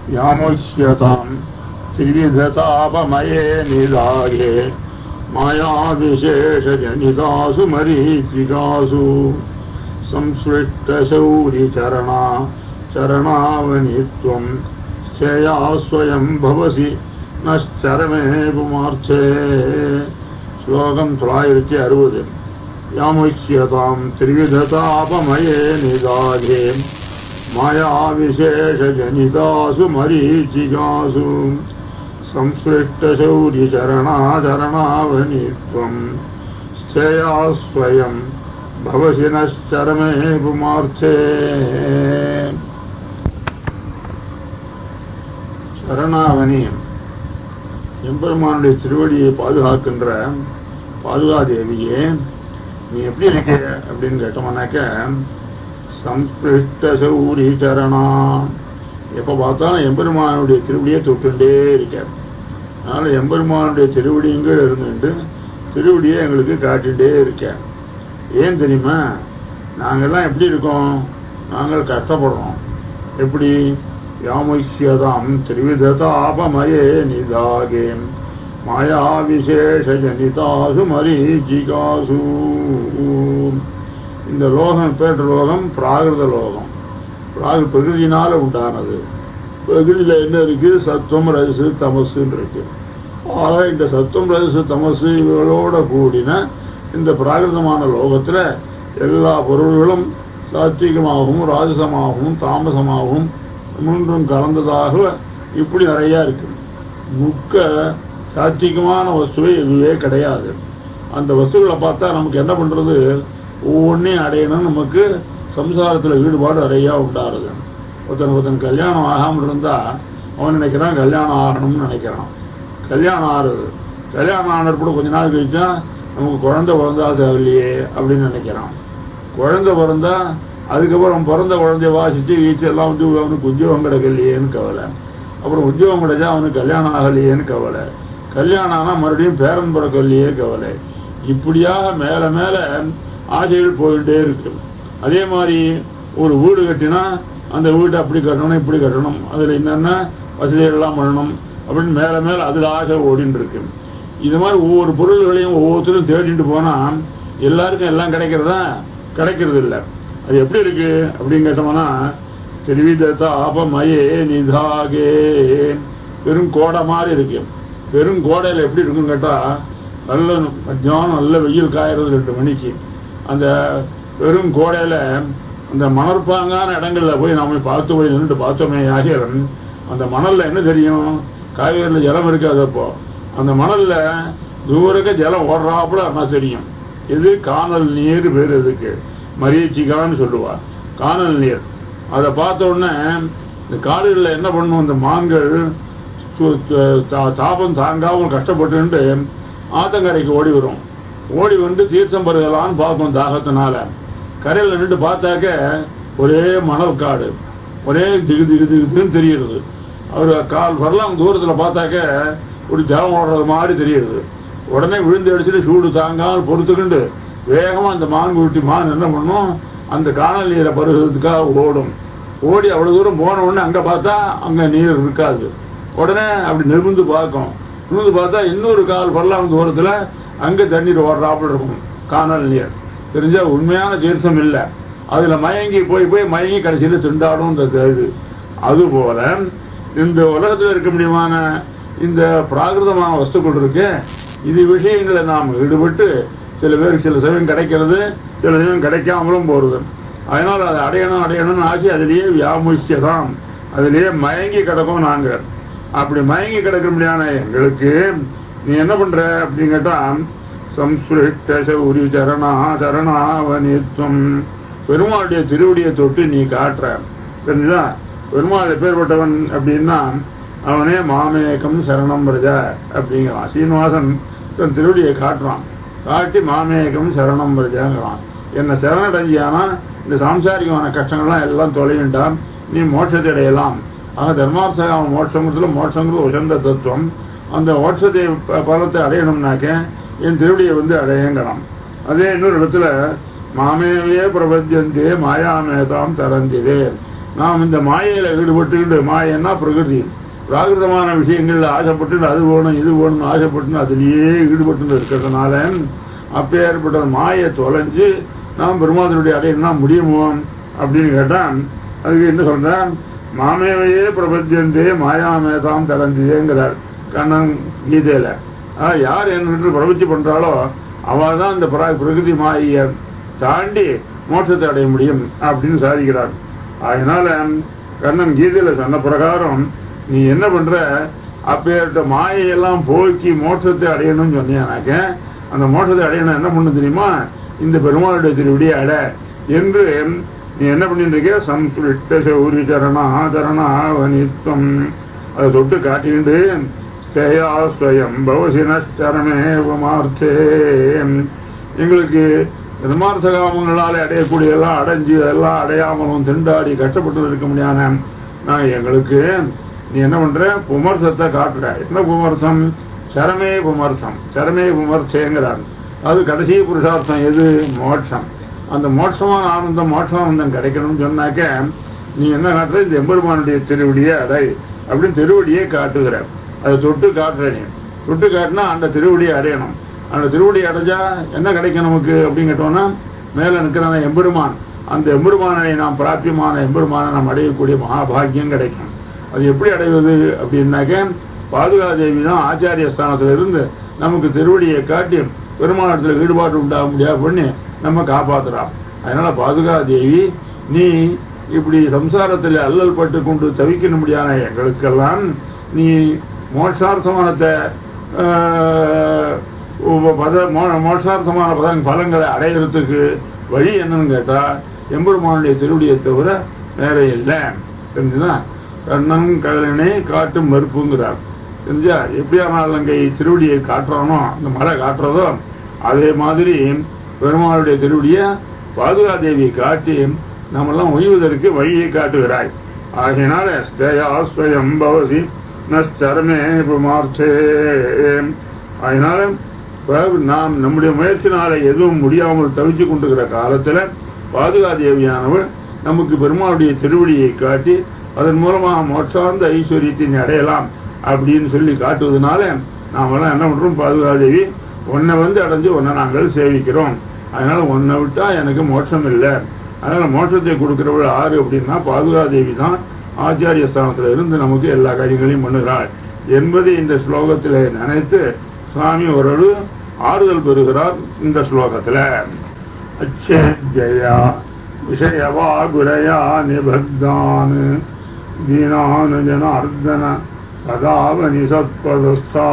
यामुष्यतां त्रिविधतापमये निदाये मायाविशेषजनितासु मरीचिकासु संसृष्टशौरिचरणा चरणावनित्वं स्थेया स्वयं भवसि नश्चरमे पुमार्थे श्लोकं தொள்ளாயிரத்தி அறுபது யாமுஷ்யதாம் திரிவிததாபமயே நிதாயே मायाविशेषजनितासु मरीचिकासु संसृष्टशौर्यचरणाचरणावनित्वं स्थेया स्वयं भवसि नश्चरमे पुमार्थे சரணாவனியம் எம்பெருமானுடைய திருவடியை பாதுகாக்கின்ற பாதுகாதேவியே நீ எப்படி இருக்க அப்படின்னு கேட்டோம்னாக்க சம்பிருஷ்ட சௌரி சரணா எப்போ பார்த்தாலும் எம்பெருமானுடைய திருவடியை தொட்டுண்டே இருக்கார் அதனால எம்பெருமானுடைய திருவடிங்கள் இருந்துட்டு திருவடியை எங்களுக்கு காட்டிகிட்டே இருக்கேன் ஏன் தெரியுமா நாங்கள்லாம் எப்படி இருக்கோம் நாங்கள் கஷ்டப்படுறோம் எப்படி யாமுஷ்யதாம் திரிவிததாபமயே நிதாகே மாயா விசேஷஜனிதாசு மரீச்சிகாசு இந்த லோகம் பேற்ற லோகம் பிராகிருத லோகம் பிராகு பிரகிருதினால உண்டானது பிரகிருதியில் என்ன இருக்கு சத்துவம் ரஜசு தமசுன்னு இருக்கு ஆக இந்த சத்துவம் ரஜசு தமசு இவர்களோட கூடின இந்த பிராகிருதமான லோகத்தில் எல்லா பொருள்களும் சாத்விகமாகவும் ராஜசமாகவும் தாமசமாகவும் மூன்றும் கலந்ததாக இப்படி நிறையா இருக்கு முக்க சாத்விகமான வஸ்துவே எதுவே கிடையாது அந்த வஸ்துக்களை பார்த்தா நமக்கு என்ன பண்ணுறது ஒவ்வொன்றையும் அடையணும் நமக்கு சம்சாரத்தில் ஈடுபாடு நிறையா உண்டாருது ஒருத்தன் ஒருத்தன் கல்யாணம் ஆகாமல் இருந்தால் அவன் நினைக்கிறான் கல்யாணம் ஆகணும்னு நினைக்கிறான் கல்யாணம் ஆறுது கல்யாணம் ஆனது கூட கொஞ்ச நாள் கழிச்சா நமக்கு குழந்தை பிறந்தா தேவையில்லையே அப்படின்னு நினைக்கிறான் குழந்தை பிறந்தா அதுக்கப்புறம் பிறந்த குழந்தைய வாசித்து வீச்சு எல்லாம் வந்து அவனுக்கு உத்தியோகம் கிடைக்கலையேன்னு கவலை அப்புறம் உத்தியோகம் கிடைச்சா அவனுக்கு கல்யாணம் ஆகலையேன்னு கவலை கல்யாணம் ஆனால் மறுபடியும் பேரன் பிறக்கலையே கவலை இப்படியாக மேலே மேலே ஆசைகள் போயிட்டே இருக்கு அதே மாதிரி ஒரு வீடு கட்டினா அந்த வீட்டை அப்படி கட்டணும் இப்படி கட்டணும் அதில் என்னென்ன வசதிகள்லாம் பண்ணணும் அப்படின்னு மேலே மேலே அதில் ஆசை ஓடின்னு இருக்கு இது மாதிரி ஒவ்வொரு பொருள்களையும் ஒவ்வொருத்தரும் தேடிட்டு போனால் எல்லாருக்கும் எல்லாம் கிடைக்கிறதா கிடைக்கிறது இல்லை அது எப்படி இருக்கு அப்படின்னு கேட்டோம்னா தெரிவித்த ஆபமயே நிதாகே வெறும் கோடை மாதிரி இருக்கு வெறும் கோடையில் எப்படி இருக்குன்னு கேட்டால் நல்ல மத்தியானம் நல்ல வெயில் காயறது ரெண்டு மணிக்கு அந்த வெறும் கோடையில் அந்த மணற்பாங்கான இடங்களில் போய் நாம பார்த்து போய் நின்று பார்த்தோமே ஆகியவன் அந்த மணலில் என்ன தெரியும் காய்கறியில் ஜலம் இருக்காது அப்போ அந்த மணலில் தூரக்க ஜலம் ஓடுறாப்புல ஆனால் தெரியும் இது காணல் நீர் பேர் இதுக்கு மரீச்சிகான்னு சொல்லுவா காணல் நீர் அதை பார்த்த உடனே இந்த காடுகளில் என்ன பண்ணும் இந்த மான்கள் தாபம் தாங்காமல் கஷ்டப்பட்டுன்ட்டு ஆத்தங்கரைக்கு ஓடி வரும் ஓடி வந்து தீர்த்தம் பருகலான்னு பார்க்கும் தாகத்தினால கரையில் நின்று பார்த்தாக்க ஒரே மணல் காடு ஒரே திகு திகு திகுன்னு தெரியுது அவர் கால் வரலாம் தூரத்தில் பார்த்தாக்க ஒரு ஜலம் ஓடுறது மாதிரி தெரியுது உடனே விழுந்து அடிச்சுட்டு சூடு தாங்காமல் பொறுத்துக்கிண்டு வேகமாக அந்த மான் குட்டி மான் என்ன பண்ணும் அந்த காணல் நீரை பருகிறதுக்காக ஓடும் ஓடி அவ்வளோ தூரம் போன உடனே அங்கே பார்த்தா அங்கே நீர் இருக்காது உடனே அப்படி நிமிர்ந்து பார்க்கும் நிமிர்ந்து பார்த்தா இன்னொரு கால் பரலாம் தூரத்தில் அங்கே தண்ணீர் ஓடுறாப்புல இருக்கும் காணல் நீர் தெரிஞ்சா உண்மையான தீர்த்தம் இல்லை அதில் மயங்கி போய் போய் மயங்கி கடைசியில் திண்டாடும் இந்த இது அதுபோல இந்த உலகத்தில் இருக்க முடியுமான இந்த பிராகிருதமான வஸ்துக்கள் இருக்கு இது விஷயங்களை நாம் ஈடுபட்டு சில பேருக்கு சில சமயம் கிடைக்கிறது சில சமயம் கிடைக்காமலும் போகிறது அதனால் அதை அடையணும் அடையணும்னு ஆசை அதிலேயே வியாமுஷ்யதான் அதிலேயே மயங்கி கிடக்கும் நாங்கள் அப்படி மயங்கி கிடக்க முடியாத எங்களுக்கு நீ என்ன பண்ற அப்படின்னு கேட்டா சம்ஸ்ருஷ்ட சௌரி சரணா சரணாவனித்வம் பெருமாளுடைய திருவடியை தொட்டு நீ காட்டுற தெரிஞ்சுதா பெருமாள் எப்பேற்பட்டவன் அப்படின்னா அவனே மாமேகம் சரணம் பிரஜா அப்படிங்கிறான் சீனிவாசன் தன் திருவடியை காட்டுறான் காட்டி மாமேகம் சரணம் பிரஜாங்கிறான் என்னை சரணடைஞ்சியானா இந்த சாம்சாரிகமான கஷ்டங்கள்லாம் எல்லாம் தொலைவிட்டான் நீ மோட்சத்தை அடையலாம் ஆக தர்மார்த்த மோட்சங்கிறதுல மோட்சங்கிறது உசந்த தத்துவம் அந்த மோட்சத்தை ப- பலத்தை அடையணும்னாக்க என் திருவடியை வந்து அடையங்கலாம் அதே இன்னொரு இடத்துல மாமேவே பிரபத்தியந்தே மாயாமேதாம் தரந்திரே நாம் இந்த மாயையில ஈடுபட்டுக்கிட்டு மாயன்னா பிரகிருதி பிராகிருதமான விஷயங்கள்ல ஆசைப்பட்டு அது வேணும் இது வேணும்னு ஆசைப்பட்டு அதிலேயே ஈடுபட்டு இருக்கிறதுனால அப்பேற்பட்ட மாயை தொலைஞ்சு நாம் பெருமாதனுடைய அடையணும் முடியுமோ அப்படின்னு கேட்டான் அதுக்கு என்ன சொல்றேன் மாமேவையே பிரபத்தியந்தே மாயாமேதாம் தலந்தியேங்கிறார் கண்ணன் கீதையில ஆஹ் யார் என்று பிரபத்தி பண்றாளோ அவள் தான் இந்த பிர- பிரகிருதி மாயை தாண்டி மோட்சத்தை அடைய முடியும் அப்படின்னு சாதிக்கிறார் அதனால கண்ணன் கீதையில சொன்ன பிரகாரம் நீ என்ன பண்ற அப்பேற்ற மாயையெல்லாம் போக்கி மோட்சத்தை அடையணும்னு சொன்னீங்கன்னாக்க அந்த மோட்சத்தை அடையணும் என்ன பண்ணு தெரியுமா இந்த பெருமாளுடைய திருவிடியை அட என்று நீ என்ன பண்ணிட்டு இருக்க சம்ஸ்பிருஷ்ட சௌரி சரணா சரணா வனித்வம் அதை தொட்டு காட்டிண்டு ஸ்தேயா ஸ்வயம் பவசினஸ்தரமே உமார்த்தே எங்களுக்கு நிர்மார்த்த காமங்களால் அடையக்கூடியதெல்லாம் அடைஞ்சு எல்லாம் அடையாமலும் திண்டாடி கஷ்டப்பட்டு இருக்க முடியாத நான் எங்களுக்கு நீ என்ன பண்ற புமர்சத்தை காட்டுற என்ன புமர்த்தம் சரமே புமர்த்தம் சரமே புமர்த்தேங்கிறார் அது கடைசி புருஷார்த்தம் எது மோட்சம் அந்த மோட்சமான ஆனந்தம் மோட்சானந்தம் கிடைக்கணும்னு சொன்னாக்க நீ என்ன காட்டுற இந்த எம்பெருமானுடைய திருவடியை அடை அப்படின்னு திருவடியை காட்டுகிற அதை தொட்டு காட்டுற நீ தொட்டு காட்டினா அந்த திருவடியை அடையணும் அந்த திருவடியை அடைஞ்சா என்ன கிடைக்கும் நமக்கு அப்படின்னு கேட்டோம்னா மேல நிற்கிற எம்பெருமான் அந்த எம்பெருமானை நாம் பிராபியமான எம்பெருமானை நாம் அடையக்கூடிய மகாபாகியம் கிடைக்கும் அது எப்படி அடைவது அப்படின்னாக்க பாதுகாதேவி தான் ஆச்சாரிய ஸ்தானத்துல இருந்து நமக்கு திருவடியை காட்டி பெருமானத்தில் ஈடுபாடு உண்டாக முடியாது பண்ணி நம்ம காப்பாத்துறான் அதனால பாதுகாதேவி நீ இப்படி சம்சாரத்தில் அல்லல் பட்டு கொண்டு தவிக்க முடியாத எங்களுக்கெல்லாம் நீ மோட்சார்த்தமானத்தை ஆஹ், உப- பத மோ- மோட்சார்த்தமான பதங் பலங்களை அடையிறதுக்கு வழி என்னன்னு கேட்டா எம்பெருமானுடைய திருவடியை தவிர வேற இல்லை தெரிஞ்சுதா கண்ணன் கதலினை காட்டும் மறுப்புங்கிறார் தெரிஞ்சா எப்படியானாலும் அங்கே திருவடியை காட்டுறானோ அந்த மலை காட்டுறதோ அதே மாதிரி பெருமாளுடைய திருவடியை பாதுகாதேவியை காட்டி நம்மெல்லாம் ஒய்வதற்கு வழியை காட்டுகிறாய் ஆகையினால ஸ்தேயா ஸ்வயம் பவசி நஸ்தரமே புமார்த்தே அதனால இப்ப நாம் நம்முடைய முயற்சினால எதுவும் முடியாமல் தவிச்சு கொண்டிருக்கிற காலத்துல பாதுகாதேவியானவள் நமக்கு பெருமாளுடைய திருவடியை காட்டி அதன் மூலமாக மோட்சார்ந்த ஐஸ்வர்யத்தை நீ அடையலாம் அப்படின்னு சொல்லி காட்டுவதனால நாமெல்லாம் என்ன பண்றோம் பாதுகாதேவி உன்னை வந்து அடைஞ்சு உன்னை நாங்கள் சேவிக்கிறோம் அதனால உன்னை விட்டா எனக்கு மோட்சம் இல்லை அதனால மோட்சத்தை கொடுக்கிறவள் ஆறு அப்படின்னா பாதுகாதேவி தான் ஆச்சாரிய ஸ்தானத்துல இருந்து நமக்கு எல்லா காரியங்களையும் பண்ணுகிறாள் என்பதை இந்த ஸ்லோகத்தில் நினைத்து சுவாமி ஒரு ஆறுதல் பெறுகிறார் இந்த ஸ்லோகத்துல अच्छेद्यया विषयवागुरया निबद्धान् दीनान् जनार्दन कदावनि सत्पदस्था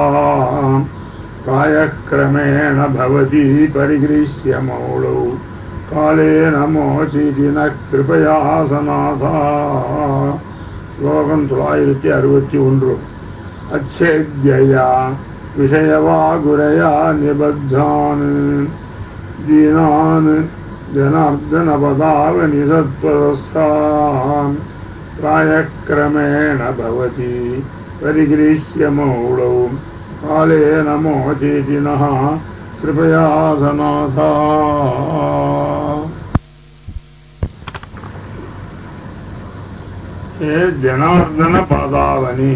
कायक्रमेण भवती परिगृह्य मौलौ कालेन मोचिति न कृपया सनाथा ஸ்லோகம் தொள்ளாயிரத்தி அறுபத்தி ஒன்று அச்சேத்யா விஷயவாகுரயா நிபத்தாन् दीनान् जनार्दनपदावनि सत्त्वदस्थान् प्रायक्रमेण भवति परिगृह्य मौलौ कालेन मोचेति नः कृपया सनाथा हे जनार्दन पदावनि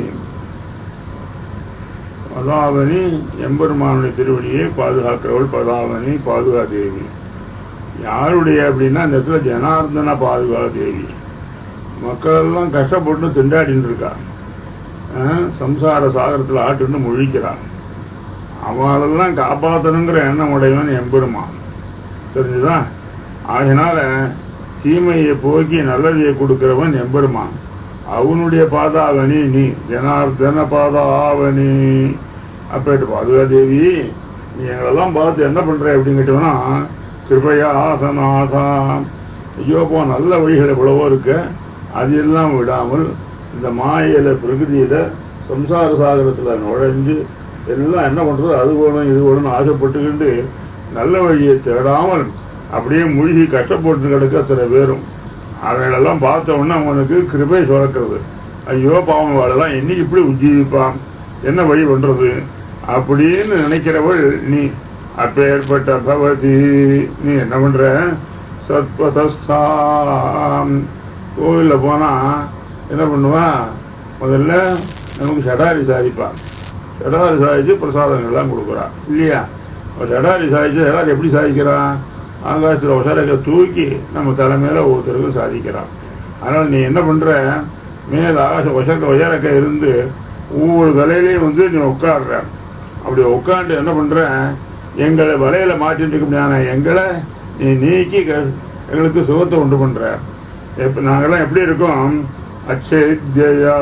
பதாவனி எம்பெருமானுடைய திருவடியை பாதுகாக்கிறவள் பதாவனி பாதுகாதேவி யாருடைய அப்படின்னா இந்த இடத்துல ஜனார்தன பாதுகாதேவி மக்கள் எல்லாம் கஷ்டப்பட்டு திண்டாடின்னு இருக்கா அஹ், சம்சார சாகரத்தில் ஆட்டுன்னு முழிக்கிறான் அவளெல்லாம் காப்பாற்றணுங்கிற எண்ணம் உடையவன் எம்பெருமான் தெரிஞ்சுதா அதனால தீமையை போக்கி நல்லதையை கொடுக்கிறவன் எம்பெருமான் அவனுடைய பாதாவனி நீ ஜனார்தன பாதாவனி அப்பேட்டு பாதுகாதேவி நீ எங்களெல்லாம் பார்த்து என்ன பண்ற அப்படின்னு கேட்டோம்னா கிருபையா ஆசனாதா ஐயோ போ நல்ல வழிகள் எவ்வளவோ இருக்கு அதெல்லாம் விடாமல் இந்த மாயையில பிரகிருதியில சம்சார சாகரத்துல நுழைஞ்சு எல்லாம் என்ன பண்றது அது வேணும் இது வேணும்னு ஆசைப்பட்டுக்கிட்டு நல்ல வழியை தேடாமல் அப்படியே மூழ்கி கஷ்டப்பட்டு கிடக்க சில பேரும் அவைகளெல்லாம் பார்த்த உடனே அவனுக்கு கிருபை சுரக்கிறது ஐயோ பாவம் வாழலாம் என்னைக்கு இப்படி உஜ்ஜீவிப்பான் என்ன வழி பண்றது அப்படின்னு நினைக்கிறவள் நீ அப்பேற்பட்ட பவதி நீ என்ன பண்ற சத்வதஸ்தாம் கோவிலில் போனால் என்ன பண்ணுவான் முதல்ல நமக்கு சடாரி சாதிப்பான் சடாரி சாதிச்சு பிரசாதங்கள்லாம் கொடுக்குறான் இல்லையா ஒரு சடாரி சாதிச்சு சடாரி எப்படி சாதிக்கிறான் ஆகாசத்தில் உசரத்தை தூக்கி நம்ம தலைமையில் ஒருத்தருக்கு சாதிக்கிறான் அதனால் நீ என்ன பண்ணுற மேல் ஆகாச உசரக்க உயரக்க இருந்து ஒவ்வொரு தலையிலையும் வந்து நீ உட்காடுற அப்படி உட்காந்து என்ன பண்ற எங்களை வலையில மாட்டிட்டு இருக்க எங்களை நீ நீக்கி க- எங்களுக்கு சுகத்தை உண்டு பண்ற எப்ப நாங்கெல்லாம் எப்படி இருக்கோம் அச்சேத்யா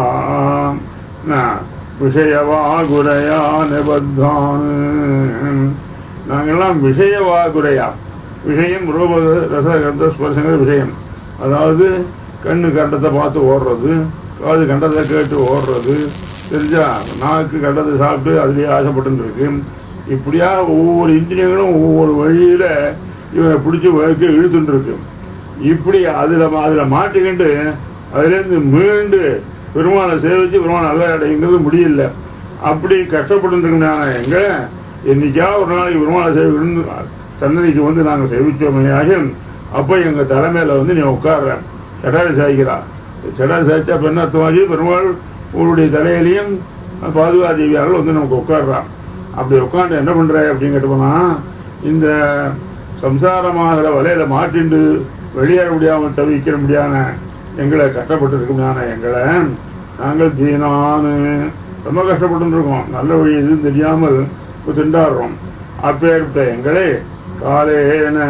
விஷயவா குரையா நிபத்தான் நாங்கெல்லாம் விஷயவா குரையா விஷயம் ரூப ரச கந்த ஸ்பர்சங்கிற விஷயம் அதாவது கண்ணு கண்டத்தை பார்த்து ஓடுறது காது கண்டத்தை கேட்டு ஓடுறது தெரிஞ்சா நாக்கு கண்டத்தை சாப்பிட்டு அதுலேயே ஆசைப்பட்டு இருக்கு இப்படியா ஒவ்வொரு இந்திரியங்களும் ஒவ்வொரு வழியில இவனை பிடிச்சி வழக்கு இழுத்துட்டு இருக்கு இப்படி அதுல அதுல மாட்டிக்கிண்டு அதுலேருந்து மீண்டு பெருமாளை சேவிச்சு பெருமாள் நல்ல அடைங்கிறது முடியல அப்படி கஷ்டப்பட்டு இருக்கேன் எங்க என்னைக்கா ஒரு நாளைக்கு பெருமாளை சேவிக்கணும் சன்னதிக்கு வந்து நாங்கள் சேவிச்சோமையாக அப்போ எங்க தலைமையில வந்து நீ உட்கார்ற செடாரி சாய்க்கிறா செடாரி சாய்ச்சா அப்ப என்ன அர்த்தமாகி பெருமாள் உங்களுடைய தலையிலையும் பாதுகா தேவியார்கள் வந்து நமக்கு உட்கார்றான் அப்படி உட்காந்து என்ன பண்ற அப்படின்னு கேட்டோம்னா இந்த சம்சாரமாகிற வலையில மாட்டிண்டு வெளியேற முடியாமல் தவிக்கிற முடியாத எங்களை கஷ்டப்பட்டு இருக்க எங்களை நாங்கள் தீனானு ரொம்ப கஷ்டப்பட்டு இருக்கோம் நல்ல வழி எதுவும் தெரியாமல் இப்ப திண்டாடுறோம் அப்பேற்பட்ட எங்களை காலேன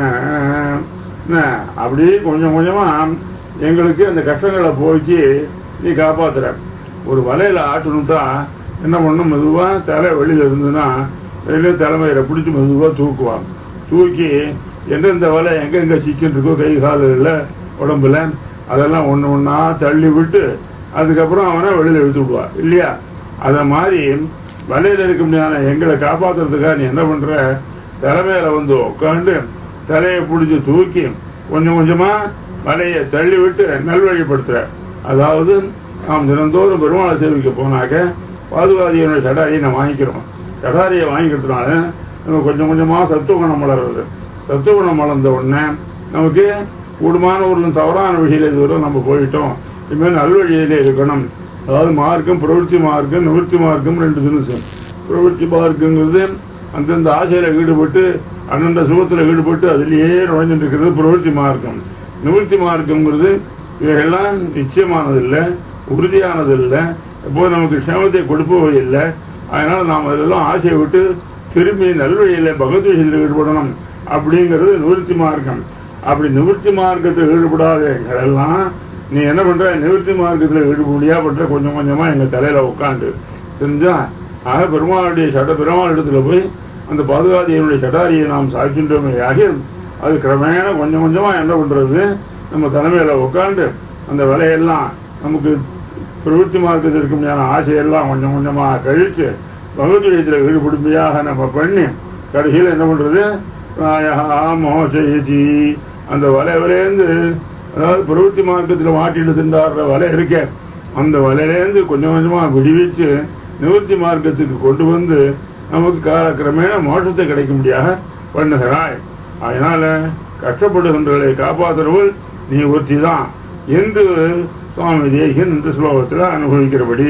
என்ன, அப்படி கொஞ்சம் கொஞ்சமா எங்களுக்கு அந்த கஷ்டங்களை போக்கி நீ காப்பாத்துற ஒரு வலையில ஆட்டணுட்டா என்ன பண்ணும் மெதுவா தலை வெளியில இருந்ததுன்னா வெளியில தலைமையில பிடிச்சி மெதுவா தூக்குவான் தூக்கி எந்தெந்த வலை எங்கெங்க சிக்கன் இருக்கோ கை காலில் உடம்புல அதெல்லாம் ஒன்று ஒன்றா தள்ளி விட்டு அதுக்கப்புறம் அவனை வெளியில இழுத்து விடுவான் இல்லையா அத மாதிரி வலையில இருக்க முடியாத எங்களை காப்பாத்துறதுக்காக நீ என்ன பண்ற தலைமையில வந்து உட்காந்து தலையை பிடிச்சி தூக்கி கொஞ்சம் கொஞ்சமா வலையை தள்ளி விட்டு நல்வழிப்படுத்துற அதாவது நாம் தினந்தோறும் பெருமாளை சேவிக்க போனாக்க பாதுகாதியோட சடாரியை நம்ம வாங்கிக்கிறோம் சடாரியை வாங்கிக்கிறதுனால நம்ம கொஞ்சம் கொஞ்சமா சத்துவகுணம் வளருது சத்துவகுணம் வளர்ந்த உடனே நமக்கு கூடுமான ஒரு தவறான வழியில இதுவரை நம்ம போயிட்டோம் இனிமேல் நல்வழியிலே இருக்கணும் அதாவது மார்க்கம் பிரவൃத்தி மார்க்கம் நிவர்த்தி மார்க்கம் ரெண்டு தினசு பிரவൃத்தி மார்க்கங்கிறது அந்தந்த ஆசையில ஈடுபட்டு அந்தந்த சுகத்துல ஈடுபட்டு அதிலேயே நுழைஞ்சிட்டு இருக்கிறது பிரவൃத்தி மார்க்கம் நிவர்த்தி மார்க்கம்ங்கிறது இவைகள்லாம் நிச்சயமானது இல்லை உறுதியானது இல்லை எப்போது நமக்கு க்ஷேமத்தை கொடுப்பவை இல்லை அதனால நாம் அதெல்லாம் ஆசையை விட்டு திரும்பி நல்வழியில பகவத்கீதையில் ஈடுபடணும் அப்படிங்கிறது நிவர்த்தி மார்க்கம் அப்படி நிவர்த்தி மார்க்கத்தில் ஈடுபடாத எங்களெல்லாம் நீ என்ன பண்ற நிவர்த்தி மார்க்கத்தில் ஈடுபடியா பண்ற கொஞ்சம் கொஞ்சமா எங்க தலையில உட்காந்து தெரிஞ்சா ஆக பெருமாளுடைய சட பெருமாள் இடத்துல போய் அந்த பாதுகாதியனுடைய சடாரியை நாம் சாய்க்கின்றோமே ஆகி அது கிரமேண கொஞ்சம் கொஞ்சமா என்ன பண்றது நம்ம தலைமையில உட்காந்து அந்த விலையெல்லாம் நமக்கு பிரவೃತ್ತಿ மார்க்கத்தில் இருக்க முடியாத ஆசையெல்லாம் கொஞ்சம் கொஞ்சமா கழிச்சு பகவத்கீதையில் ஈடுபடுமையாக நம்ம பண்ணி கடைசியில் என்ன பண்றது பிராயஹா மோசயதி அந்த வலை வலையிலேருந்து அதாவது பிரவೃತ್ತಿ மார்க்கத்தில் மாட்டிட்டு திண்டாடுற வலை இருக்க அந்த வலையிலேருந்து கொஞ்சம் கொஞ்சமா விடுவிச்சு நிவர்த்தி மார்க்கத்துக்கு கொண்டு வந்து நமக்கு காலக்கிரமேண மோட்சத்தை கிடைக்க முடியாக பண்ணுகிறாய் அதனால கஷ்டப்படுகின்றவர்களை காப்பாற்றுறவள் நீ ஒருத்தி தான் என்று சுவாமி தேசியன் இந்த ஸ்லோகத்தில் அனுபவிக்கிறபடி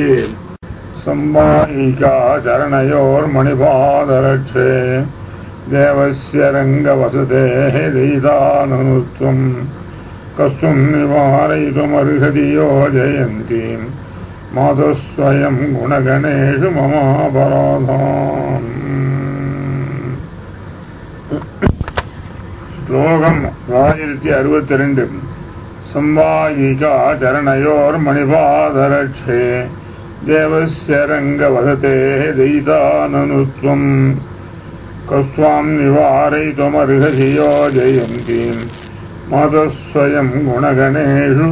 சம்பாயிகா சரணையோர் மணிபாதரட்சே தேவஸ்ய ரங்கவசதே ரீதானனுத்வம் கஸ்தும் நிவாரயிதுமர்ஹதியோ ஜெயந்தீம் மாதுஸ்வயம் குணகணேஷு மமாபராதாம் ஸ்லோகம் ஆயிரத்தி அறுபத்தி ரெண்டு संवायिका चरणयोर्मणिपादरक्षे देवस्य रङ्गवदते दयिताननुत्वम् कस्त्वां निवारयितुमर्हसि यो जयन्तीं मातः स्वयं गुणगणेषु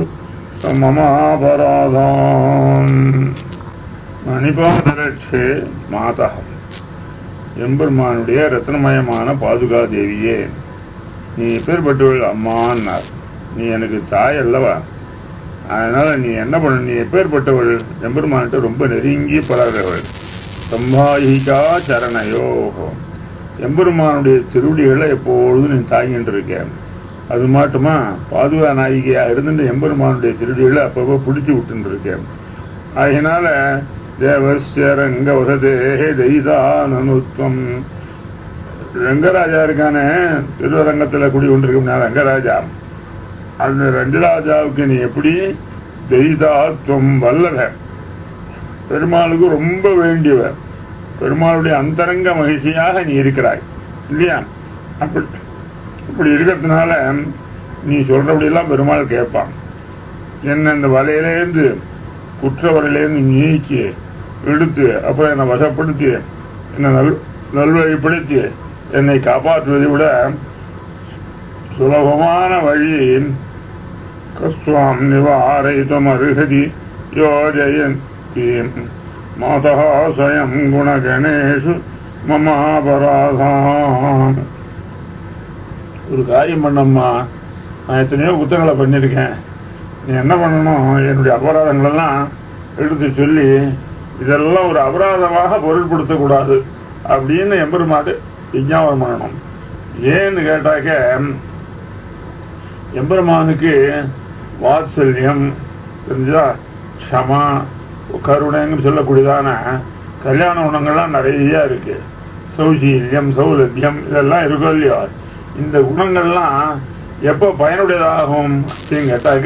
ममापराधाम् மணிபாதரட்சே மாதா எம்பெருமானுடைய ரத்னமயமான பாதுகா தேவியே நீ எப்பேற்பட்டவள் அம்மான்னார் நீ எனக்கு தாய் அல்லவா அதனால நீ என்ன பண்ண நீ எப்பேற்பட்டவள் எம்பெருமான்கிட்ட ரொம்ப நெருங்கி பழகிறவள் சம்பாயிகா சரணையோ எம்பெருமானுடைய திருவடிகளை எப்பொழுதும் நீ தாங்கிட்டு இருக்க அது மாட்டுமா பாதுகா நாயிகையா இருந்துட்டு எம்பெருமானுடைய திருடிகளை அப்பப்போ பிடிச்சி விட்டுன்னு இருக்கேன் அதனால தேவஸ்ய ரங்க வசதே தெய்தானனுத்வம் ரங்கராஜா இருக்கானே திருவரங்கத்துல குடி கொண்டிருக்கும் ரங்கராஜா அந்த ரங்கராஜாவுக்கு நீ எப்படி தெய்தாத்வம் வல்லவன் பெருமாளுக்கு ரொம்ப வேண்டியவர் பெருமாளுடைய அந்தரங்க மகிழ்ச்சியாக நீ இருக்கிறாய் இல்லையா அப்படி இப்படி இருக்கிறதுனால நீ சொல்றபடியெல்லாம் பெருமாள் கேட்பான் என்ன இந்த வலையிலேருந்து குற்ற வலையிலேருந்து நீக்கி எடுத்து அப்புறம் என்னை வசப்படுத்தி என்னை நல் நல்வழிப்படுத்தி என்னை காப்பாற்றுவதை விட சுலபமான வழி கஸ்வாம் நிவாரயித்தும் அருகதி யோஜயந்தி மாதா ஸ்வயம் குணகணேஷு மமாபராதாம் ஒரு காரியம் பண்ணம்மா நான் எத்தனையோ குத்தங்களை பண்ணியிருக்கேன் நீ என்ன பண்ணணும் என்னுடைய அபராதங்களெல்லாம் எடுத்து சொல்லி இதெல்லாம் ஒரு அபராதமாக பொருட்படுத்தக்கூடாது அப்படின்னு எம்பெருமாட்டு விஞ்ஞாபனம் பண்ணணும் ஏன்னு கேட்டாக்க எம்பெருமானுக்கு வாத்சல்யம் தெரிஞ்சா க்ஷமா கருணைன்னு சொல்லக்கூடியதான கல்யாண குணங்கள்லாம் நிறைய இருக்கு சௌசீல்யம் சௌலபியம் இதெல்லாம் இருக்கும் இல்லையோ இந்த குணங்கள்லாம் எப்போ பயனுடையதாகும் அப்படின்னு கேட்டாக்க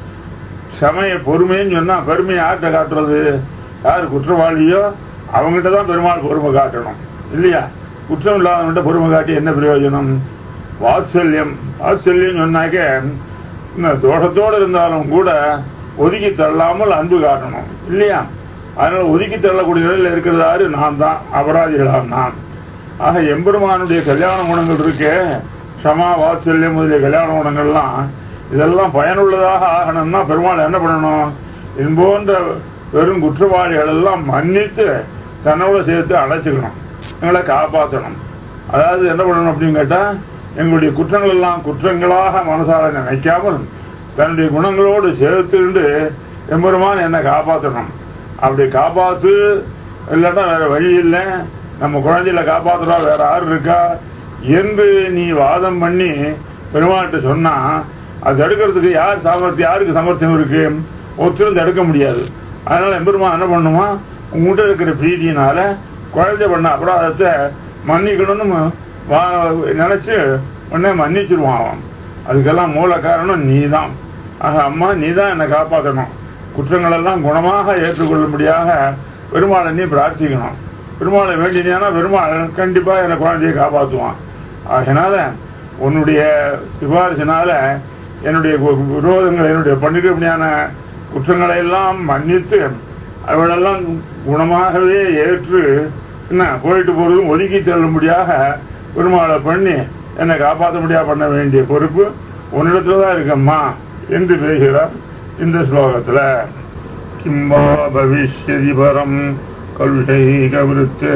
சமய பொறுமைன்னு சொன்னா பெருமை யார்கிட்ட காட்டுறது யார் குற்றவாளியோ அவங்ககிட்ட தான் பெருமாள் பொறுமை காட்டணும் இல்லையா குற்றம் இல்லாதவன்கிட்ட பொறுமை காட்டி என்ன பிரயோஜனம் வாத்சல்யம் வாத்சல்யம் சொன்னாக்க இந்த தோஷத்தோடு இருந்தாலும் கூட ஒதுக்கி தள்ளாமல் அன்பு காட்டணும் இல்லையா அதனால ஒதுக்கி தள்ளக்கூடிய நிலையில் இருக்கிறது யாரு நான் தான் அபராதிகளாம் நான் ஆக எம்பெருமானுடைய கல்யாண குணங்கள் இருக்கே க்ஷமா வாத்சல்யம் முதலிய கல்யாண குணங்கள்லாம் இதெல்லாம் பயனுள்ளதாக ஆகணும்னா பெருமாள் என்ன பண்ணணும் இது போன்ற வெறும் குற்றவாளிகள் எல்லாம் மன்னித்து தன்னோட சேர்த்து அடைச்சிக்கணும் எங்களை காப்பாற்றணும் அதாவது என்ன பண்ணணும் அப்படின்னு கேட்டா எங்களுடைய குற்றங்கள் எல்லாம் குற்றங்களாக மனசால நினைக்காமல் தன்னுடைய குணங்களோடு சேர்த்துண்டு எம்பெருமான் என்னை காப்பாற்றணும் அப்படி காப்பாத்து இல்லைன்னா வேற வழி இல்லை நம்ம குழந்தையில காப்பாத்துறா வேற யாரு இருக்கா என்று நீ வாதம் பண்ணி பெருமாள்கிட்ட சொன்னா அது தடுக்கிறதுக்கு யார் சாமர்த்தியம் யாருக்கு சமர்த்தியம் இருக்கு ஒருத்தரும் தடுக்க முடியாது அதனால எம்பெருமான் என்ன பண்ணுமா உங்ககிட்ட இருக்கிற பிரீதியினால குழந்தை பண்ண அபராதத்தை மன்னிக்கணும்னு வா- நினைச்சு உடனே மன்னிச்சிருவான் அவன் அதுக்கெல்லாம் மூல காரணம் நீ தான் ஆக அம்மா நீ தான் என்னை காப்பாற்றணும் குற்றங்களெல்லாம் குணமாக ஏற்றுக்கொள்ளும்படியாக பெருமாளை நீ பிரார்த்திக்கணும் பெருமாளை வேண்டினா பெருமாள் கண்டிப்பா என்னை குழந்தையை காப்பாற்றுவான் ஆகையினால உன்னுடைய சிபாரிசினால என்னுடைய கு- விரோதங்களை என்னுடைய பண்ணிருப்படியான குற்றங்களை எல்லாம் மன்னித்து அவளெல்லாம் குணமாகவே ஏற்று என்ன போயிட்டு போறதும் ஒதுக்கி செல்லும்படியாக பெருமாளை பண்ணி என்னை காப்பாற்ற முடியா பண்ண வேண்டிய பொறுப்பு உன்னிடத்துல தான் இருக்கம்மா என்று பேசுகிறார் இந்த ஸ்லோகத்துல கிம்பா பவிஷ்யதி பரம் கலுஷைகவிருத்தே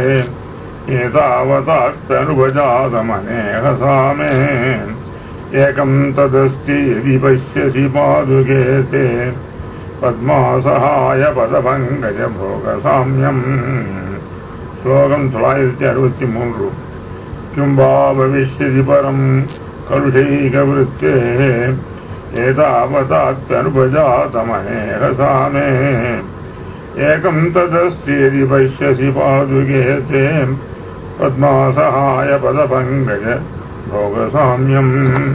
एतावतात्तनुपजातमनेहसामे एकं तदस्ति यदि पश्यसि पादुके ते பத்மாசகாய பதபங்கஜ போகசாமியம் ஸ்லோகம் தொள்ளாயிரத்தி அறுபத்தி மூன்று கிம்பா பவிஷ்யதி பரம் கலுஷைகவிருத்தே एतावतात्तनुपजातमनेहसामे एकं तदस्ति यदि पश्यसि पादुके ते पद्मासहाय पदपङ्कज भोगसाम्यम्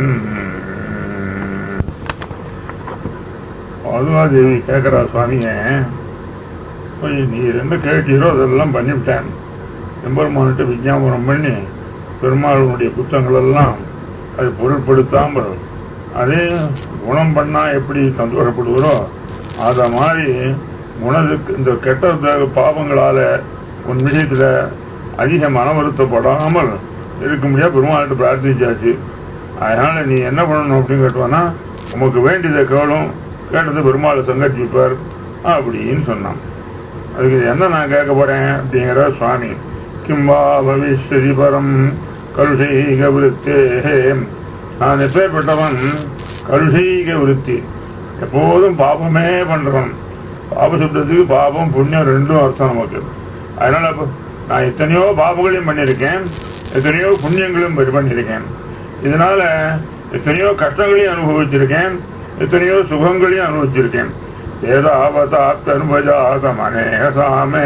பாதுகாதேவி கேட்குறா சுவாமிய போய் நீ ரெண்டு கேட்டீரோ அதெல்லாம் பண்ணிவிட்டேன் எம்பெருமான்கிட்ட விஞ்ஞாபனம் பண்ணி பெருமாளுடைய புத்தகங்கள் எல்லாம் அது பொருட்படுத்தாமல் அதே குணம் பண்ணா எப்படி சந்தோஷப்படுகிறோ அத மாதிரி குணத்துக்கு இந்த கெட்ட த- பாவங்களால உன் விஷயத்துல அதிக மன வருத்தப்படாமல் இருக்க முடியாது பெருமாள்கிட்ட பிரார்த்திச்சாச்சு அதனால நீ என்ன பண்ணணும் அப்படின்னு கேட்டோன்னா உமக்கு வேண்டியதை கேளும் கேட்டதை பெருமாள் சங்கரிப்பார் அப்படின்னு சொன்னான் அதுக்கு என்ன நான் கேட்க போறேன் அப்படிங்கிற சுவாமி கிம்பா பவிஷ்யதி பரம் கலுஷைக விருத்தே நான் எப்பேற்பட்டவன் கலுஷைக விருத்தி எப்போதும் பாபமே பண்றவன் பாப சப்தத்துக்கு பாபம் புண்ணியம் ரெண்டும் அர்த்தம் நமக்கு அதனால இப்ப நான் எத்தனையோ பாபங்களையும் பண்ணியிருக்கேன் எத்தனையோ புண்ணியங்களும் பரி- பண்ணியிருக்கேன் இதனால எத்தனையோ கஷ்டங்களையும் அனுபவிச்சிருக்கேன் எத்தனையோ சுகங்களையும் அனுபவிச்சிருக்கேன் ஏதாவதாத்தனுபஜாதம் அநேகசாமே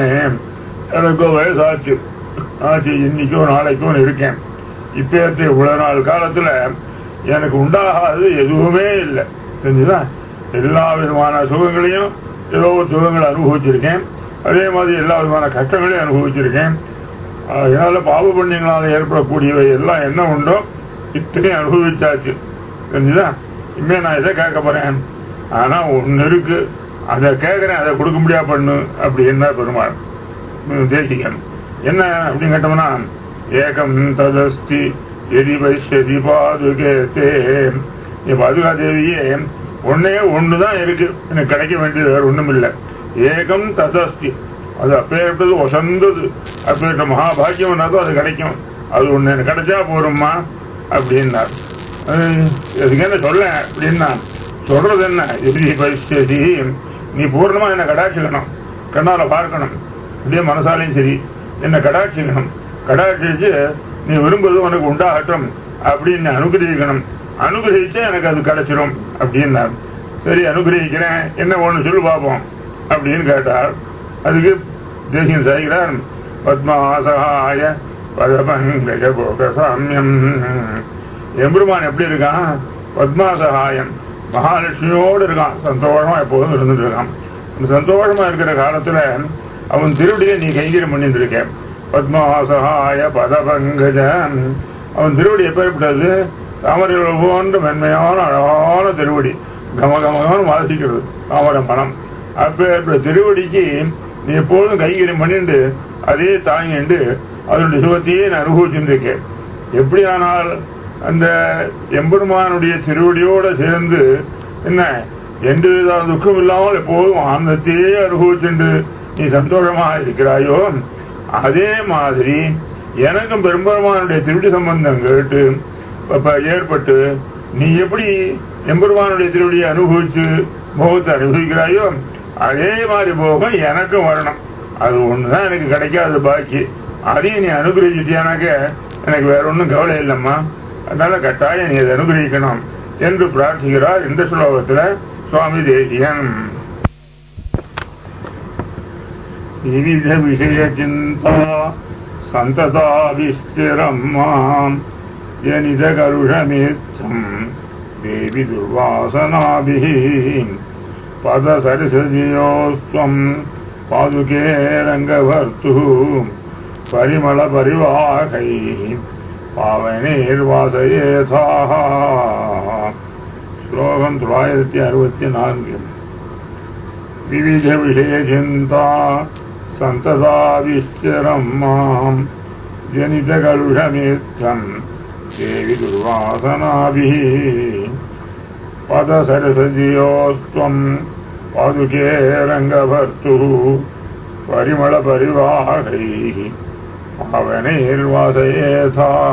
எனக்கோ வயசாச்சு ஆச்சு இன்னைக்கோ நாளைக்கோ இருக்கேன் இப்பேற்ற இவ்வளவு நாள் காலத்துல எனக்கு உண்டாகாது எதுவுமே இல்லை தெரிஞ்சுதா எல்லா விதமான சுகங்களையும் ஏதோ ஒரு சுகங்களை அனுபவிச்சிருக்கேன் அதே மாதிரி எல்லா விதமான கஷ்டங்களையும் அனுபவிச்சிருக்கேன் அதனால பாவ புண்ணியங்களால் ஏற்படக்கூடியவை எல்லாம் என்ன உண்டோ இத்தனையும் அனுபவிச்சாச்சு தெரிஞ்சுதா இனிமே நான் இதை கேட்க போறேன் ஆனா ஒண்ணு இருக்கு அதை கேட்கறேன் அதை கொடுக்க முடியா பண்ணு அப்படின்னா பெருமாள் உம், தேசிகன் என்ன அப்படின்னு கேட்டோம்னா ஏகம் ததஸ்தி எதி வைஷ்யதி பாதுகே தே நீ பாதுகா தேவியே ஒன்னே ஒண்ணுதான் இருக்கு எனக்கு கிடைக்க வேண்டியது வேற ஒண்ணும் இல்லை ஏகம் ததஸ்தி அது அப்பேற்பட்டது வசந்தது அப்பேற்பட்ட மகாபாகியம்னாக்கும் அது கிடைக்கும் அது ஒண்ணு எனக்கு கிடைச்சா போரும்மா அப்படின்னார் அஹ், அதுக்கு என்ன சொல்ல அப்படின்னா சொல்றது என்ன எதி வைஷ்யதி நீ பூர்ணமா என்ன கடாட்சிக்கணும் கண்ணால பார்க்கணும் அப்படியே மனசாலையும் சரி என்ன கடாட்சிக்கணும் கடாட்சிச்சு நீ விரும்புவது உனக்கு உண்டாகட்டும் அப்படின்னு அனுகிரகிக்கணும் அனுகிரகிச்சா எனக்கு அது கிடைச்சிரும் அப்படின்னார் சரி அனுகிரகிக்கிறேன் என்ன ஒண்ணு சொல்லு பார்ப்போம் அப்படின்னு கேட்டார் அதுக்கு தேசியம் செய்கிறார் பத்மாசகாய பதபங்கஜ போகசாமியம் எம்பெருமான் எப்படி இருக்கான் பத்மாசகாயம் மகாலட்சுமியோடு இருக்கான் சந்தோஷமா எப்போதும் இருந்துட்டு இருக்கான் அந்த சந்தோஷமா இருக்கிற காலத்துல அவன் திருவடியை நீ கைங்கரியம் பண்ணிட்டு இருக்க பத்மாசகாய பதபங்கஜ அவன் திருவடி எப்பேற்பட்டது தாமரை போன்ற மென்மையான அழகான திருவடி கம கமகமான வாசிக்கிறது தாமரை மனம் அப்பேற்பட்ட திருவடிக்கு நீ எப்போதும் கைங்கரியம் பண்ணிட்டு அதே தாங்கிண்டு அதனுடைய சுகத்தையே நான் அனுபவிச்சுட்டு இருக்கேன் எப்படியானால் அந்த எம்பெருமானுடைய திருவடியோட சேர்ந்து என்ன எந்த வித துக்கம் இல்லாமல் எப்போதும் ஆனந்தத்தையே அனுபவிச்சுண்டு நீ சந்தோஷமாக இருக்கிறாயோ அதே மாதிரி எனக்கும் பெரும்பெருமானுடைய திருவடி சம்பந்தம் கேட்டு இப்ப ஏற்பட்டு நீ எப்படி எம்பெருமானுடைய திருவடியை அனுபவிச்சு போகத்தை அனுபவிக்கிறாயோ அதே மாதிரி போகம் எனக்கும் வரணும் அது ஒண்ணுதான் எனக்கு கிடைக்காத பாக்கி அதையும் நீ அனுகிரகிச்சிட்டியானாக்க எனக்கு வேற ஒன்றும் கவலை இல்லைம்மா அதனால கட்டாயம் நீ அதை அனுகிரகிக்கணும் என்று பிரார்த்திக்கிறார் இந்த ஸ்லோகத்துல சுவாமி தேசியன் விவித விஷய சிந்தா சந்ததாவிஸ்திரம் மாம் ஜனித கருஷமேத்தம் தேவி துர்வாசனாபிः பதசரிசஜியோஸ்त्वं पादुके रङ्गभर्तुः परिमलपरिवाहैः पावनैर्वासयेथाः श्लोकं தொள்ளாயிரத்தி அறுபத்தி நான்கு விவித விஷயசிந்தா சந்ததாவிஷ்டிரம் மாம் ஜனிதகலுஷமேத்தம் தேவி துர்வாசனாபிः பதசரசஜியோஸ்त्वम् पादुके रङ्गभर्तुः परिमलपरिवाहैः पावनैर्वासयेथाः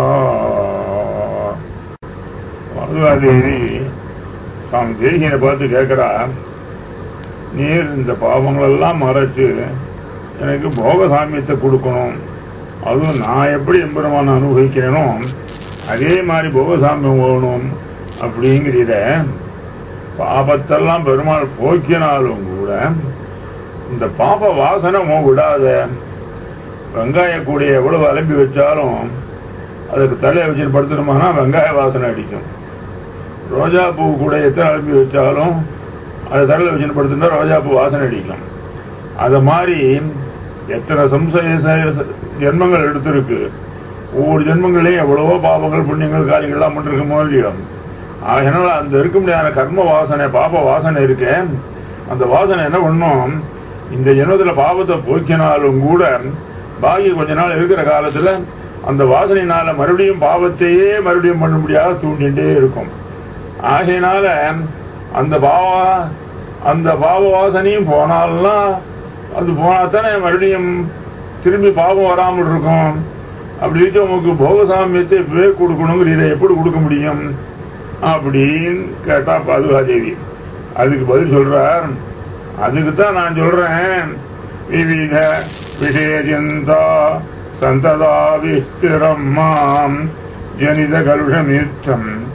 பாதுகாதேவி சுவாமி தேகியனை பார்த்து கேட்கிறா நீர் இந்த பாவங்களெல்லாம் மறைச்சு எனக்கு போக சாமியத்தை கொடுக்கணும் அதுவும் நான் எப்படி எம்பெருமான அனுபவிக்கிறேனோ அதே மாதிரி போகசாமியம் வேணும் அப்படிங்கிறத பாபத்தெல்லாம் பெருமாள் போக்கினாலும் கூட இந்த பாப வாசனை உன் விடாத வெங்காய கூடைய எவ்வளவு அலம்பி வச்சாலும் அதுக்கு தலையை வச்சுட்டு படுத்துட்டோம்னா வெங்காய வாசனை அடிக்கும் ரோஜா பூ கூட எத்தனை அலம்பி வச்சாலும் அதை தலையில் வச்சுட்டு படுத்துட்டா ரோஜா பூ வாசனை அடிக்கும் அதை மாதிரி எத்தனை சம்சய ச- ஜென்மங்கள் எடுத்திருக்கு ஒவ்வொரு ஜென்மங்களையும் எவ்வளவோ பாவங்கள் புண்ணியங்கள் காரியங்கள்லாம் பண்ணிருக்கும் இல்லையோ அதனால அந்த இருக்க முடியாத கர்ம வாசனை பாப வாசனை இருக்கே அந்த வாசனை என்ன பண்ணும் இந்த ஜென்மத்துல பாவத்தை போக்கினாலும் கூட பாக்கி கொஞ்ச நாள் இருக்கிற காலத்துல அந்த வாசனையினால மறுபடியும் பாவத்தையே மறுபடியும் பண்ண முடியாத தூண்டிகிட்டே இருக்கும் ஆகையினால அந்த பாவ அந்த பாவ வாசனையும் போனால்னா அது போனா தானே மறுபடியும் திரும்பி பாவம் வராமல் இருக்கும் அப்படி இருக்க உங்களுக்கு போகசாமியத்தை இப்பவே கொடுக்கணுங்கிறத எப்படி கொடுக்க முடியும் அப்படின்னு கேட்டா பாதுகாதேவி அதுக்கு பதில் சொல்றார் அதுக்கு தான் நான் சொல்றேன் விவித விஷயஜந்தா சந்ததா விஸ்திரம் மாம் ஜனித கலுஷமித்தம்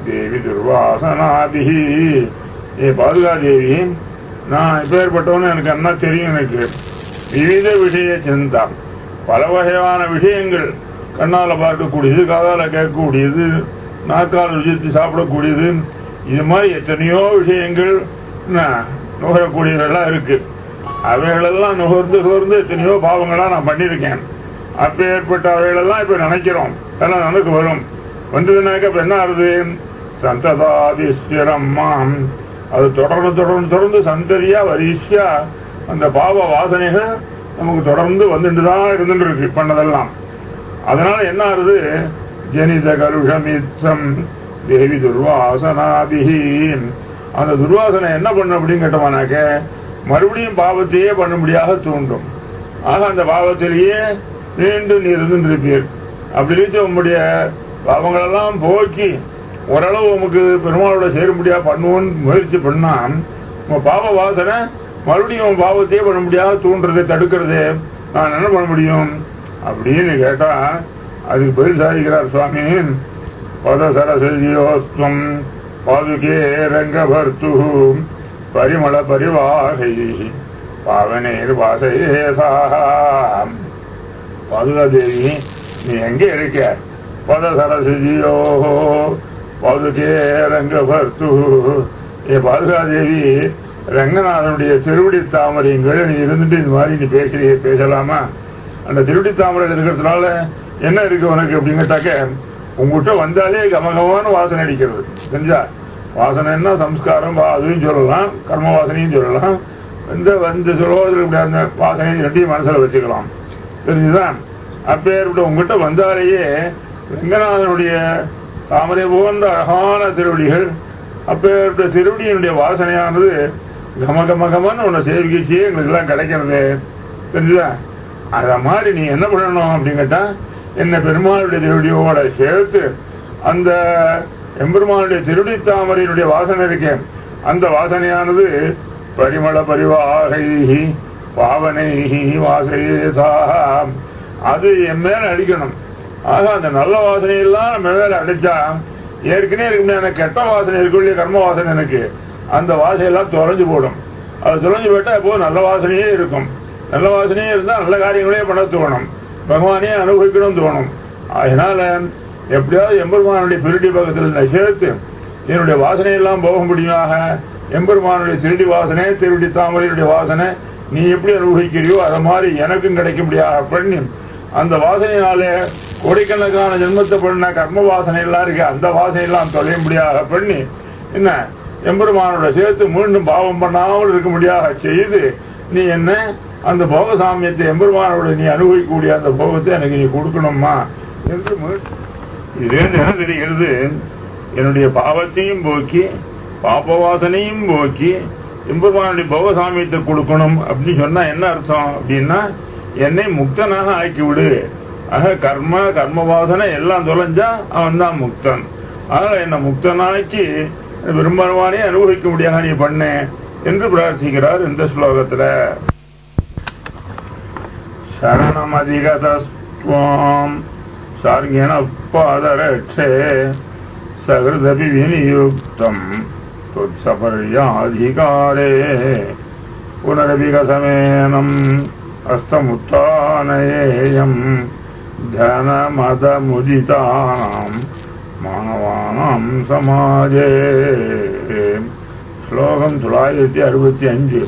தேவி துர்வாசனாபிஹி ஏ பாதுகா தேவி நான் இப்பேற்பட்டவனு எனக்கு என்ன தெரியும் எனக்கு விவித விஷய சிந்தா பல வகையான விஷயங்கள் கண்ணால பார்க்கக்கூடியது காதால கேட்கக்கூடியது நாக்கால் ருசித்து சாப்பிடக்கூடியது இது மாதிரி எத்தனையோ விஷயங்கள் என்ன, நுகரக்கூடியதெல்லாம் இருக்கு அவைகளெல்லாம் நுகர்ந்து நுகர்ந்து எத்தனையோ பாவங்களா நான் பண்ணியிருக்கேன் அப்ப ஏற்பட்ட அவைகளெல்லாம் இப்ப நினைக்கிறோம் எல்லாம் நமக்கு வரும் வந்ததுனாக்க இப்ப என்ன ஆகுது சந்ததாதிஸ்வரம் மாம் அது தொடர்ந்து தொடர்ந்து தொடர்ந்து சந்ததியா வரிசையா அந்த பாவ வாசனைகள் நமக்கு தொடர்ந்து வந்துட்டு தான் இருந்துட்டு இருக்கு பண்ணதெல்லாம் அதனால என்ன ஆகுது ஜனித கருஷமித்தம் தேவி துர்வாசனாபிஹி அந்த துர்வாசனை என்ன பண்ணும் அப்படின்னு கேட்டோம்னாக்க மறுபடியும் பாவத்தையே பண்ணும்படியாக தூண்டும் ஆக அந்த பாவத்திலேயே மீண்டும் நீ இருந்துருப்பீர் அப்படி இருக்க உம்முடைய பாவங்களெல்லாம் போக்கி ஓரளவு உமக்கு பெருமாளோட சேரும்படியா பண்ணுவோன்னு முயற்சி பண்ணா உங்க பாவ வாசனை மறுபடியும் உன் பாவத்தையே பண்ண முடியாது தூண்டுறது தடுக்கிறது நான் என்ன பண்ண முடியும் அப்படின்னு கேட்டா அதுக்கு பதில் சாதிக்கிறார் சுவாமி பத சரசரியோஸ்துவம் பாதுகே ரங்கபர்த்து பரிமள பரிவாகை பாவனேர் வாசையே சாம் பாதுகா தேவி நீ எங்க இருக்க பத சரசிஜியோ பாதுகே ரங்கபர்த்து ஏ பாதுகா தேவி ரங்கநாதனுடைய திருவடி தாமரைங்கள் நீ இருந்துட்டு இந்த மாதிரி நீ பேசுறிய பேசலாமா அந்த திருவடி தாமரை இருக்கிறதுனால என்ன இருக்கு உனக்கு அப்படின்னு கேட்டாக்க உங்ககிட்ட வந்தாலே கமகமான வாசனை அடிக்கிறது தெரிஞ்சா வாசனைன்னா சம்ஸ்காரம் வா- அதுவும் சொல்லலாம் கர்ம வாசனையும் சொல்லலாம் இந்த வந்து சொல்லுவதில் இப்படி அந்த வாசனை ரெண்டையும் மனசுல வச்சுக்கலாம் தெரிஞ்சுதான் அப்பேற்பட்ட உங்ககிட்ட வந்தாலேயே ரங்கநாதனுடைய தாமரை போன்ற அழகான திருவடிகள் அப்பேற்பட்ட திருவடியினுடைய வாசனையானது கம கம கமன்னு உன்னை சேவிக்கிச்சே எங்களுக்கு எல்லாம் கிடைக்கிறது தெரிஞ்சுதா அத மாதிரி நீ என்ன பண்ணணும் அப்படின்னு கேட்டா என்ன பெருமாளுடைய திருவடியோட சேர்த்து அந்த எம்பெருமானுடைய திருடி தாமரையினுடைய வாசனை இருக்கே அந்த வாசனையானது பரிமள பரிவாகை பாவனை வாசையேதா அது என் மேல அடிக்கணும் ஆக அந்த நல்ல வாசனையெல்லாம் நம்ம மேல அடிச்சா ஏற்கனவே இருக்குமே கெட்ட வாசனை இருக்குள்ள கர்ம வாசனை எனக்கு அந்த வாசனையெல்லாம் தொலைஞ்சு போடும் அது தொலைஞ்சு போயிட்டா எப்போ நல்ல வாசனையே இருக்கும் நல்ல வாசனையே இருந்தா நல்ல காரியங்களே பண்ண தோணும் பகவானே அனுபவிக்கணும் தோணும் அதனால எப்படியாவது எம்பெருமானுடைய திருடி பக்கத்தில் நான் சேர்த்து என்னுடைய வாசனையெல்லாம் போக முடியுமாக எம்பெருமானுடைய திருடி வாசனை திருடி தாமரையுடைய வாசனை நீ எப்படி அனுபவிக்கிறியோ அதை மாதிரி எனக்கும் கிடைக்க முடியாத பண்ணி அந்த வாசனையினாலே கோடிக்கணக்கான ஜென்மத்தை பண்ண கர்ம வாசனை எல்லாம் இருக்கு அந்த வாசனையெல்லாம் தொலைய முடியாத பண்ணி என்ன எம்பெருமானோட சேர்த்து மீண்டும் பாவம் பண்ணாமல் இருக்க முடியாத செய்து நீ என்ன அந்த போக சாமியத்தை எம்பெருமானோட நீ அனுபவிக்கக்கூடிய அந்த போகத்தை எனக்கு நீ கொடுக்கணுமா என்று மீ- இதுலேருந்து என்ன தெரிகிறது என்னுடைய பாவத்தையும் போக்கி பாப வாசனையும் போக்கி எம்பெருமானுடைய போக சாமியத்தை கொடுக்கணும் அப்படின்னு சொன்னா என்ன அர்த்தம் அப்படின்னா என்னை முக்தனாக ஆக்கி விடு ஆக கர்ம கர்ம வாசனை எல்லாம் தொலைஞ்சா அவன் தான் முக்தன் அதனால என்னை முக்தனாக்கி பெரும்பான்மானே அனுபவிக்க முடியாத நீ பண்ண என்று பிரார்த்திக்கிறார் இந்த ஸ்லோகத்துல சரணமதிகதஸ்துவாம் சார்கிண பாதரட்சே சகிருதபி விநியுக்தம் துத்சபர்யாதிகாரே புனரபிகசமேனம் ஹஸ்தமுத்தானயேயம் தனமதமுதிதானாம் மாணவானாம் சமாஜே ஸ்லோகம் தொள்ளாயிரத்தி அறுபத்தி அஞ்சு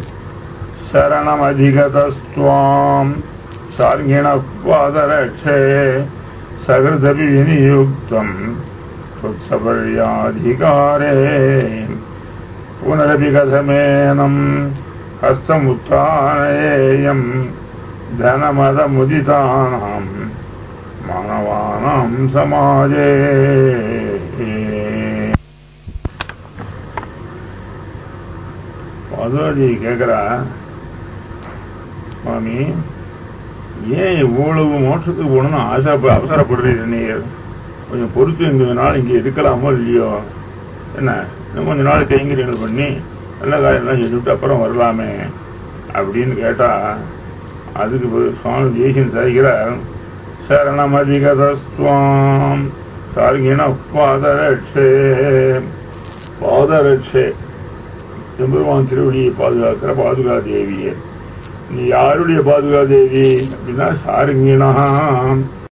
शरणमधिगतस्त्वां सार्ङ्गिणपादरक्षे सकृदपि विनियुक्तं त्वत्सपर्याधिकारे पुनरपि कथमेनं हस्तमुत्थानयेयं धनमदमुदितानां मानवानां समाजे மதுராஜி கேட்குறா மாமி ஏன் இவ்வளவு மோட்சத்துக்கு போகணும்னு ஆசை அவசரப்படுறீங்க நீர் கொஞ்சம் பொறுத்து இந்த நாள் இங்கே இருக்கலாமோ இல்லையோ என்ன இன்னும் கொஞ்ச நாள் கைங்கரியங்கள் பண்ணி நல்ல காரியம்லாம் செஞ்சுட்டு அப்புறம் வரலாமே அப்படின்னு கேட்டா அதுக்கு பதில் சுவாமி ஜெய்சன் சாதிக்கிறார் சரணமதிகதஸ்துவாம் சாருங்கினா பாதரட்சே பாதரட்சே எம்பெருமான் திருவடியை பாதுகாக்கிற பாதுகா தேவியே நீ யாருடைய பாதுகா தேவி அப்படின்னா சாருங்கினா